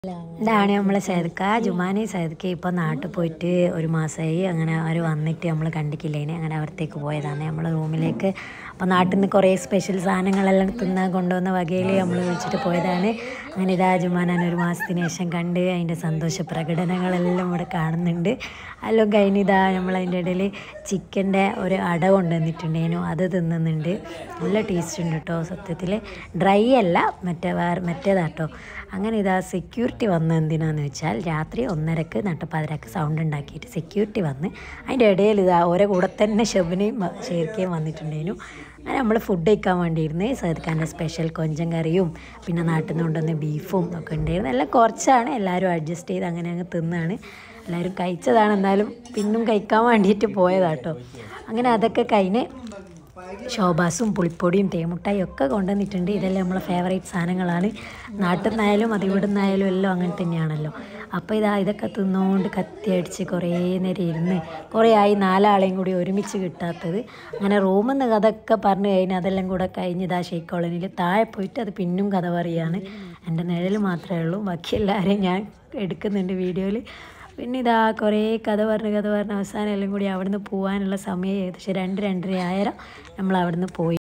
ഇതാണ് നമ്മളെ സൈദക്ക ജുമാനി സൈദക്ക ഇപ്പോൾ നാട്ടിൽ പോയിട്ട് ഒരു മാസമായി അങ്ങനെ അവർ വന്നിട്ട് നമ്മൾ കണ്ടിക്കില്ലേനെ അങ്ങനെ അവിടത്തേക്ക് പോയതാണ് നമ്മൾ റൂമിലേക്ക് അപ്പോൾ നാട്ടിൽ നിന്ന് കുറേ സ്പെഷ്യൽ സാധനങ്ങളെല്ലാം തിന്നാൻ കൊണ്ടുവന്ന വകയിൽ നമ്മൾ വിളിച്ചിട്ട് പോയതാണ് അങ്ങനെ ഇതാ ജുമാനാൻ ഒരു മാസത്തിന് ശേഷം കണ്ട് അതിൻ്റെ സന്തോഷ പ്രകടനങ്ങളെല്ലാം ഇവിടെ കാണുന്നുണ്ട് എല്ലാം കഴിഞ്ഞിതാ നമ്മൾ അതിൻ്റെ ഇടയിൽ ചിക്കൻ്റെ ഒരു അട കൊണ്ടുവന്നിട്ടുണ്ടേനു അത് തിന്നുന്നുണ്ട് നല്ല ടേസ്റ്റ് ഉണ്ട് കേട്ടോ സത്യത്തിൽ ഡ്രൈ അല്ല മറ്റേ വേറെ മറ്റേതാട്ടോ അങ്ങനെ ഇതാ സെക്യൂരിറ്റി വന്നത് എന്തിനാന്ന് വെച്ചാൽ രാത്രി ഒന്നരക്ക് നട്ടപ്പാതിരക്ക് സൗണ്ട് ഉണ്ടാക്കിയിട്ട് സെക്യൂരിറ്റി വന്ന് അതിൻ്റെ ഇടയിൽ ഇതാ ഓരോ കൂടെ തന്നെ ഷെബിനെയും ഷേർക്കയും വന്നിട്ടുണ്ടേനു അങ്ങനെ നമ്മൾ ഫുഡ് കഴിക്കാൻ വേണ്ടിയിരുന്നേ സൈദ് ഖാൻ്റെ സ്പെഷ്യൽ കൊഞ്ചൻ കറിയും പിന്നെ നാട്ടിൽ നിന്ന് കൊണ്ടുവന്ന ബീഫും ഒക്കെ ഉണ്ടായിരുന്നു എല്ലാം കുറച്ചാണ് എല്ലാവരും അഡ്ജസ്റ്റ് ചെയ്ത് അങ്ങനെ അങ്ങ് തിന്നാണ് എല്ലാവരും കഴിച്ചതാണ് എന്നാലും പിന്നും കഴിക്കാൻ വേണ്ടിയിട്ട് പോയതാട്ടോ അങ്ങനെ അതൊക്കെ കഴിഞ്ഞ് ശോഭാസും പുളിപ്പൊടിയും തേമുട്ടായും ഒക്കെ കൊണ്ടുവന്നിട്ടുണ്ട് ഇതെല്ലാം നമ്മളെ ഫേവറേറ്റ് സാധനങ്ങളാണ് നാട്ടിൽ നിന്നായാലും അത് ഇവിടെ നിന്നായാലും എല്ലാം അങ്ങനെ തന്നെയാണല്ലോ അപ്പോൾ ഇതാ ഇതൊക്കെ തിന്നുകൊണ്ട് കത്തിയടിച്ച് കുറേ നേരം ഇരുന്ന് കുറേ ആയി നാലാളെയും കൂടി ഒരുമിച്ച് കിട്ടാത്തത് അങ്ങനെ റൂമിൽ നിന്ന് അതൊക്കെ പറഞ്ഞു കഴിഞ്ഞ് അതെല്ലാം കൂടെ കഴിഞ്ഞ് ഇതാ ഷെയ്ഖ് കോളനിയിൽ താഴെ പോയിട്ട് അത് പിന്നും കഥ പറയാണ് എൻ്റെ നിഴൽ മാത്രമേ ഉള്ളൂ ബാക്കി എല്ലാവരെയും ഞാൻ എടുക്കുന്നുണ്ട് വീഡിയോയിൽ പിന്നെ ഇതാ കുറേ കഥ പറഞ്ഞ് കഥ പറഞ്ഞ് അവസാനം എല്ലാം കൂടി അവിടുന്ന് പോകാനുള്ള സമയം ഏകദേശം രണ്ട് രണ്ടര ആയിരം നമ്മൾ അവിടുന്ന് പോയി